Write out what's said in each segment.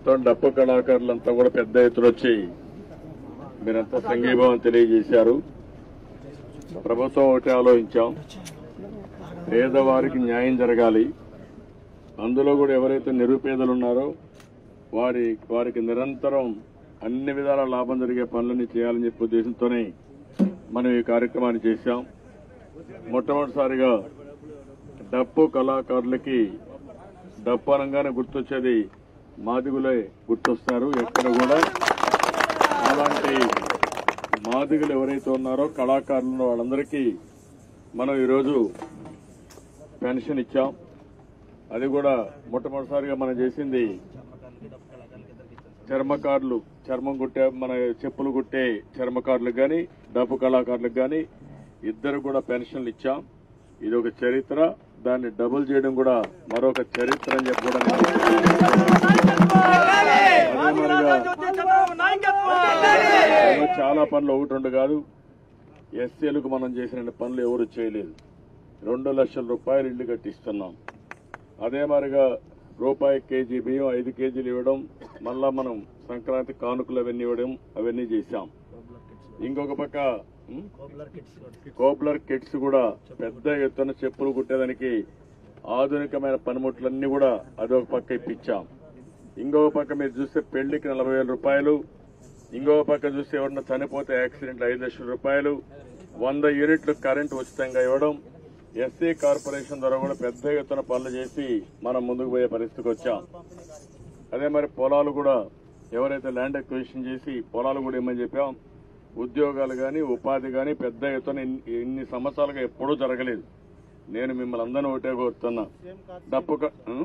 మొత్తం డప్పు కళాకారులంతా కూడా పెద్ద ఎత్తున వచ్చి మీరంతా సంఘీభావం తెలియజేశారు ప్రభుత్వం ఒకటి ఆలోచించాం పేదవారికి న్యాయం జరగాలి అందులో కూడా ఎవరైతే నిరుపేదలు ఉన్నారో వారి వారికి నిరంతరం అన్ని విధాల లాభం జరిగే పనులన్నీ చేయాలని చెప్పే ఉద్దేశంతోనే మనం ఈ కార్యక్రమాన్ని చేశాం మొట్టమొదటిసారిగా డప్పు కళాకారులకి డప్పు అనగానే గుర్తొచ్చేది మాదిగులే గుర్తొస్తారు ఎక్కడ కూడా అలాంటి మాదిగులు ఎవరైతే ఉన్నారో కళాకారులు ఉన్నారో వాళ్ళందరికీ మనం ఈరోజు పెన్షన్ ఇచ్చాం అది కూడా మొట్టమొదటిసారిగా మనం చేసింది చర్మకారులు చర్మం కుట్టే మన చెప్పులు కుట్టే చర్మకారులకు కానీ డబ్బు కళాకారులకు కానీ ఇద్దరు కూడా పెన్షన్లు ఇచ్చాం ఇది ఒక చరిత్ర దాన్ని డబుల్ చేయడం కూడా మరొక చరిత్ర అని చెప్పి కూడా నేను అదే మాదిరిగా ఏమో చాలా పనులు ఒకటి రెండు కాదు ఎస్సీలకు మనం చేసిన పనులు ఎవరు చేయలేదు రెండు లక్షల రూపాయలు ఇల్లు కట్టిస్తున్నాం అదే మాదిరిగా రూపాయి కేజీ బియ్యం ఐదు కేజీలు ఇవ్వడం మళ్ళా మనం సంక్రాంతి కానుకలు అవన్నీ ఇవ్వడం అవన్నీ చేశాం ఇంకొక పక్క ఉం? కోబ్లర్ కిట్స్ కూడా పెద్ద ఎత్తున చెప్పులు కుట్టేదానికి ఆధునికమైన పనిముట్లన్నీ కూడా అదొక పక్క ఇప్పించాం ఇంకొక పక్క మీరు చూస్తే పెళ్లికి నలభై వేల రూపాయలు ఇంకొక పక్క చూస్తే ఎవరన్నా చనిపోతే యాక్సిడెంట్ ఐదు లక్షల రూపాయలు వంద యూనిట్లు కరెంట్ ఉచితంగా ఇవ్వడం ఎస్సీ కార్పొరేషన్ ద్వారా కూడా పెద్ద ఎత్తున పనులు చేసి మనం ముందుకు పోయే పరిస్థితికి వచ్చాం అదే మరి పొలాలు కూడా ఎవరైతే ల్యాండ్ అక్విజిషన్ చేసి పొలాలు కూడా ఇమ్మని చెప్పాం ఉద్యోగాలు కానీ ఉపాధి కానీ పెద్ద ఎత్తున ఇన్ని- ఇన్ని సంవత్సరాలుగా ఎప్పుడూ జరగలేదు నేను మిమ్మల్ని అందరినీ ఒకటే కోరుతున్నా డప్పు క- ఉం?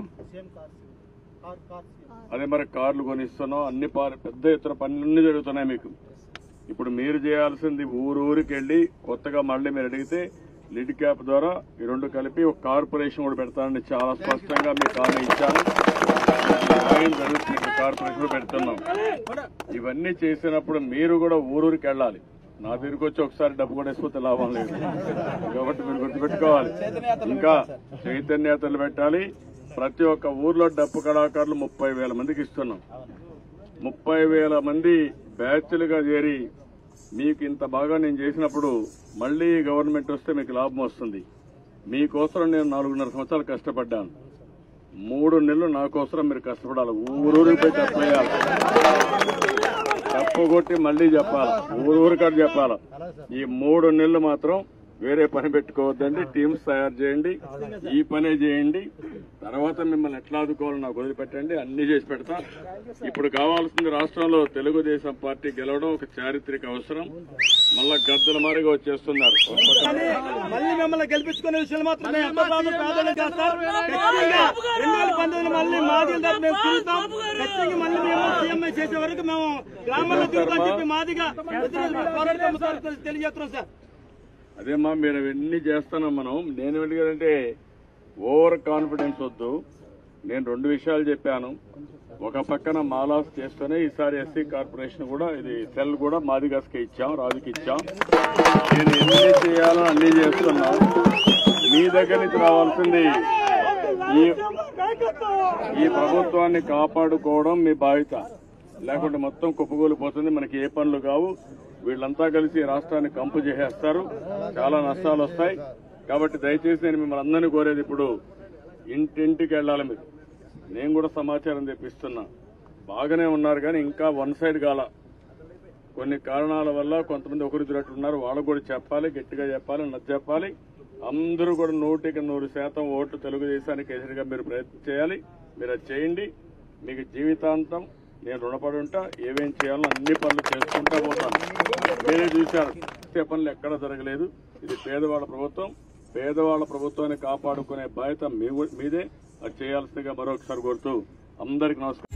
అదే మరి కార్లు కొనిస్తున్నాం అన్ని పా- పెద్ద ఎత్తున పనులన్నీ జరుగుతున్నాయి మీకు ఇప్పుడు మీరు చేయాల్సింది ఊరు ఊరికి వెళ్ళి కొత్తగా మళ్ళీ మీరు అడిగితే లిడ్ క్యాప్ ద్వారా ఈ రెండు కలిపి ఒక కార్పొరేషన్ కూడా పెడతానని చాలా స్పష్టంగా మీకు హామీ ఇచ్చాను న్యాయం జరుగుతుంది ఇక్కడ కార్పొరేషన్ కూడా పెడుతున్నాం ఇవన్నీ చేసినప్పుడు మీరు కూడా ఊరూరికి వెళ్ళాలి నా దగ్గరికి వచ్చి ఒకసారి డబ్బు కూడా వేసిపోతే లాభం లేదు కాబట్టి మీరు గుర్తుపెట్టుకోవాలి ఇంకా చైతన్యతలు పెట్టాలి ప్రతి ఒక్క ఊర్లో డప్పు కళాకారులు ముప్పై వేల మందికి ఇస్తున్నాం ముప్పై వేల మంది బ్యాచ్లుగా చేరి మీకు ఇంత బాగా నేను చేసినప్పుడు మళ్ళీ గవర్నమెంట్ వస్తే మీకు లాభం వస్తుంది మీకోసం నేను నాలుగున్నర సంవత్సరాలు కష్టపడ్డాను మూడు నెలలు నా కోసం మీరు కష్టపడాలి ఊరూరికి పోయి చెప్పేయాలి తప్పు కొట్టి మళ్ళీ చెప్పాలి ఊరూరికాడు చెప్పాలి ఈ మూడు నెలలు మాత్రం వేరే పని పెట్టుకోవద్దండి టీమ్స్ తయారు చేయండి ఈ పనే చేయండి తర్వాత మిమ్మల్ని ఎట్లా ఆదుకోవాలో నాకు వదిలిపెట్టండి అన్ని చేసి పెడతా ఇప్పుడు కావాల్సింది రాష్ట్రంలో తెలుగుదేశం పార్టీ గెలవడం ఒక చారిత్రక అవసరం మళ్ళా గద్దల మారిగా వచ్చేస్తున్నారు మళ్ళీ మిమ్మల్ని గెలిపించుకునే విషయాలు మాత్రం మేము ఎంతకాలం ప్రాధాన్యం చేస్తాం ఖచ్చితంగా రెండు వేల పంతొమ్మిది మళ్ళీ మాదిల తరపు మేము తిరుగుతాం ఖచ్చితంగా మళ్ళీ మేము సీఎంఐ చేసే వరకు మేము గ్రామాల్లో తిరుగుతాం చెప్పి మాదిగా ప్రతిరోజు పోరాడతాం సార్ తెలియజేస్తున్నాం సార్ అదేమ్మా మీరు అవన్నీ చేస్తున్నాం మనం నేను వెళ్ళగానంటే ఓవర్ కాన్ఫిడెన్స్ వద్దు నేను రెండు విషయాలు చెప్పాను ఒక పక్కన మాలాస్ చేస్తూనే ఈసారి ఎస్సీ కార్పొరేషన్ కూడా ఇది సెల్ కూడా మాదిగాస్కి ఇచ్చాం రాజుకి ఇచ్చాం నేను ఎన్ని చేయాలో అన్ని చేస్తున్నా మీ దగ్గర నుంచి రావాల్సింది ఈ ఈ ప్రభుత్వాన్ని కాపాడుకోవడం మీ బాధ్యత లేకుంటే మొత్తం కుప్పగూలిపోతుంది మనకి ఏ పనులు కావు వీళ్ళంతా కలిసి రాష్ట్రాన్ని కంపు చేసేస్తారు చాలా నష్టాలు వస్తాయి కాబట్టి దయచేసి నేను మిమ్మల్ని అందరినీ కోరేది ఇప్పుడు ఇంటింటికి వెళ్ళాలి మీరు నేను కూడా సమాచారం తెప్పిస్తున్నా బాగానే ఉన్నారు కానీ ఇంకా వన్ సైడ్ కాల కొన్ని కారణాల వల్ల కొంతమంది ఒకరిద్దరు ఉన్నారు వాళ్ళకు కూడా చెప్పాలి గట్టిగా చెప్పాలి నచ్చ చెప్పాలి అందరూ కూడా నూటికి నూరు శాతం ఓట్లు తెలుగుదేశానికి ఎదురుగా మీరు ప్రయత్నం చేయాలి మీరు అది చేయండి మీకు జీవితాంతం నేను రుణపడి ఉంటా ఏమేం చేయాలో అన్ని పనులు చేసుకుంటా పోతాను మీరే చూశారు ఇచ్చే పనులు ఎక్కడ జరగలేదు ఇది పేదవాళ్ళ ప్రభుత్వం పేదవాళ్ళ ప్రభుత్వాన్ని కాపాడుకునే బాధ్యత మీ మీదే అది చేయాల్సిందిగా మరొకసారి కోరుతూ అందరికి నమస్కారం